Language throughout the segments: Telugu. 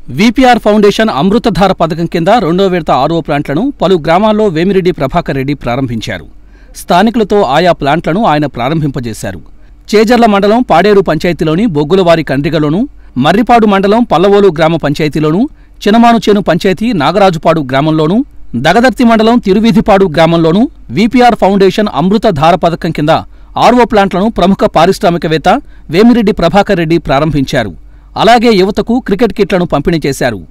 విపిఆర్ ఫౌండేషన్ అమృతధార పథకం కింద రెండో విడత ఆర్ఓ ప్లాంట్లను పలు గ్రామాల్లో వేమిరెడ్డి ప్రభాకర్ రెడ్డి ప్రారంభించారు స్థానికులతో ఆయా ప్లాంట్లను ఆయన ప్రారంభింపజేశారు చేజర్ల మండలం పాడేరు పంచాయతీలోని బొగ్గులవారి కండ్రిగలోను మర్రిపాడు మండలం పల్లవోలు గ్రామ పంచాయతీలోను చినమానుచేను పంచాయతీ నాగరాజుపాడు గ్రామంలోను దగదర్తి మండలం తిరువీధిపాడు గ్రామంలోను విపిఆర్ ఫౌండేషన్ అమృతధార పథకం కింద ఆర్ఓ ప్లాంట్లను ప్రముఖ పారిశ్రామికవేత్త వేమిరెడ్డి ప్రభాకర్ రెడ్డి ప్రారంభించారు అలాగే యువతకు క్రికెట్ కిట్లను పంపిణీ చేశారు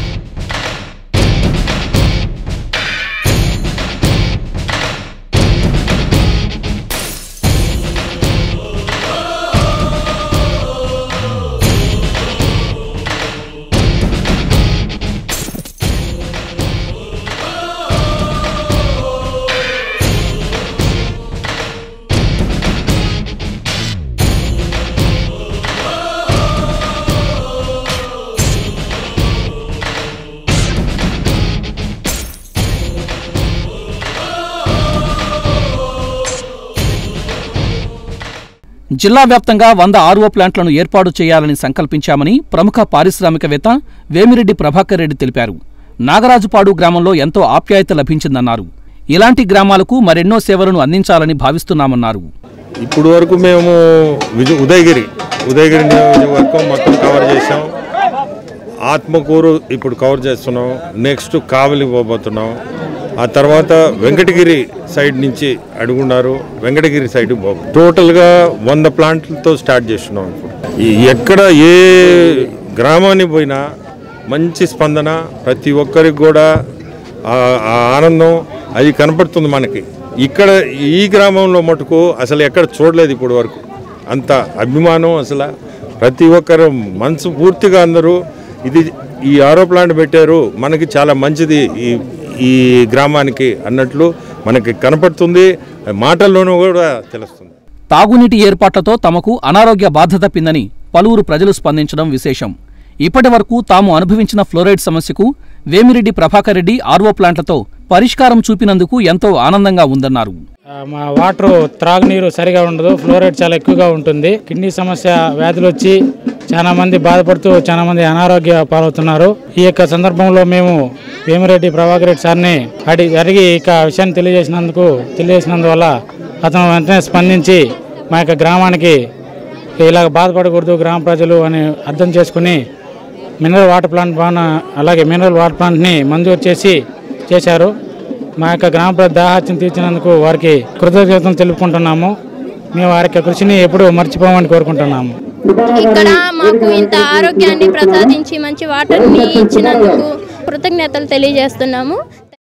జిల్లా వ్యాప్తంగా వంద ఆర్ఓ ప్లాంట్లను ఏర్పాటు చేయాలని సంకల్పించామని ప్రముఖ పారిశ్రామికవేత్త వేమిరెడ్డి ప్రభాకర్ రెడ్డి తెలిపారు నాగరాజుపాడు గ్రామంలో ఎంతో ఆప్యాయత లభించిందన్నారు ఇలాంటి గ్రామాలకు మరెన్నో సేవలను అందించాలని భావిస్తున్నామన్నారు ఇప్పుడు వరకు మేము విజయ ఉదయగిరి ఉదయగిరి నియోజకవర్గం మొత్తం కవర్ చేసాం ఆత్మకూరు ఇప్పుడు కవర్ చేస్తున్నాం నెక్స్ట్ కావలి పోబోతున్నాం ఆ తర్వాత వెంకటగిరి సైడ్ నుంచి అడుగున్నారు వెంకటగిరి సైడ్ పో టోటల్గా వంద ప్లాంట్లతో స్టార్ట్ చేస్తున్నాం ఇప్పుడు ఈ- ఎక్కడ ఏ గ్రామానికి పోయినా మంచి స్పందన ప్రతి ఒక్కరికి కూడా ఆ- ఆ ఆనందం అది కనపడుతుంది మనకి ఇక్కడ ఈ గ్రామంలో మటుకు అసలు ఎక్కడ చూడలేదు ఇప్పటి వరకు అంత అభిమానం అసలు ప్రతి ఒక్కరు మనసు పూర్తిగా అందరూ ఇది ఈ ఆరో ప్లాంట్ పెట్టారు మనకి చాలా మంచిది ఈ ఈ గ్రామానికి అన్నట్లు మనకి కనపడుతుంది మాటల్లోనూ కూడా తెలుస్తుంది తాగునీటి ఏర్పాట్లతో తమకు అనారోగ్య బాధ తప్పిందని పలువురు ప్రజలు స్పందించడం విశేషం ఇప్పటి వరకు తాము అనుభవించిన ఫ్లోరైడ్ సమస్యకు వేమిరెడ్డి ప్రభాకర్ రెడ్డి ఆర్ఓ ప్లాంట్లతో పరిష్కారం చూపినందుకు ఎంతో ఆనందంగా ఉందన్నారు ఆ, మా వాటర్ త్రాగునీరు సరిగా ఉండదు ఫ్లోరైడ్ చాలా ఎక్కువగా ఉంటుంది కిడ్నీ సమస్య వ్యాధులు వచ్చి చాలా మంది బాధపడుతూ చాలా మంది అనారోగ్య పాలవుతున్నారు ఈ యొక్క సందర్భంలో మేము వేమిరెడ్డి ప్రభాకర్ రెడ్డి సార్ని అడి అడిగి ఇక విషయాన్ని తెలియజేసినందుకు తెలియజేసినందువల్ల అతను వెంటనే స్పందించి మా యొక్క గ్రామానికి ఇలాగ బాధపడకూడదు గ్రామ ప్రజలు అని అర్థం చేసుకుని మినరల్ వాటర్ ప్లాంట్ బాగా అలాగే మినరల్ వాటర్ ప్లాంట్ని మంజూరు చేసి చేశారు మా యొక్క గ్రామ ప్రజల దాహార్యం తీర్చినందుకు వారికి కృతజ్ఞతలు తెలుపుకుంటున్నాము మేము వారి యొక్క కృషిని ఎప్పుడూ మర్చిపోమని కోరుకుంటున్నాము ఇక్కడ మాకు ఇంత ఆరోగ్యాన్ని ప్రసాదించి మంచి వాటర్ని ఇచ్చినందుకు కృతజ్ఞతలు తెలియజేస్తున్నాము